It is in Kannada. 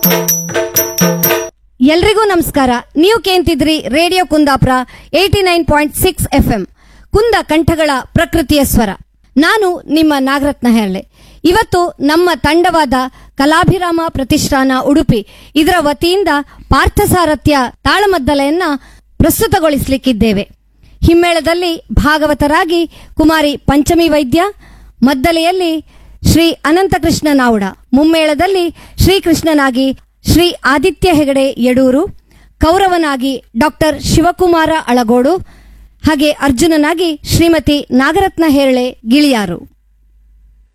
ಎಲ್ರಿಗೂ ನಮಸ್ಕಾರ ನೀವು ಕೇಂತಿದ್ರಿ radio Kundapura eighty nine point six F M ಕುಂದ ಕಂಠಗಳ ಪ್ರಕೃತಿಯ ಸ್ವರ ನಾನು ನಿಮ್ಮ ನಾಗರತ್ನ ಹೆರ್ಳೆ ಇವತ್ತು ನಮ್ಮ ತಂಡವಾದ ಕಲಾಭಿರಾಮ ಪ್ರತಿಷ್ಠಾನ ಉಡುಪಿ ಇದರ ವತಿಯಿಂದ ಪಾರ್ಥಸಾರಥ್ಯ ತಾಳಮದ್ದಲೆಯನ್ನ ಪ್ರಸ್ತುತಗೊಳಿಸಲಿಕ್ಕಿದ್ದೇವೆ ಹಿಮ್ಮೇಳದಲ್ಲಿ ಭಾಗವತರಾಗಿ ಕುಮಾರಿ ಪಂಚಮಿ ವೈದ್ಯ ಮದ್ದಲೆಯಲ್ಲಿ ಶ್ರೀ ಅನಂತಕೃಷ್ಣ ನಾವುಡ ಮುಮ್ಮೇಳದಲ್ಲಿ ಶ್ರೀಕೃಷ್ಣನಾಗಿ ಶ್ರೀ ಆದಿತ್ಯ ಹೆಗಡೆ ಯಡೂರು ಕೌರವನಾಗಿ ಡಾಕ್ಟರ್ ಶಿವಕುಮಾರ ಅಳಗೋಡು ಹಾಗೆ ಅರ್ಜುನನಾಗಿ ಶ್ರೀಮತಿ ನಾಗರತ್ನ ಹೇರಳೆ ಗಿಳಿಯಾರು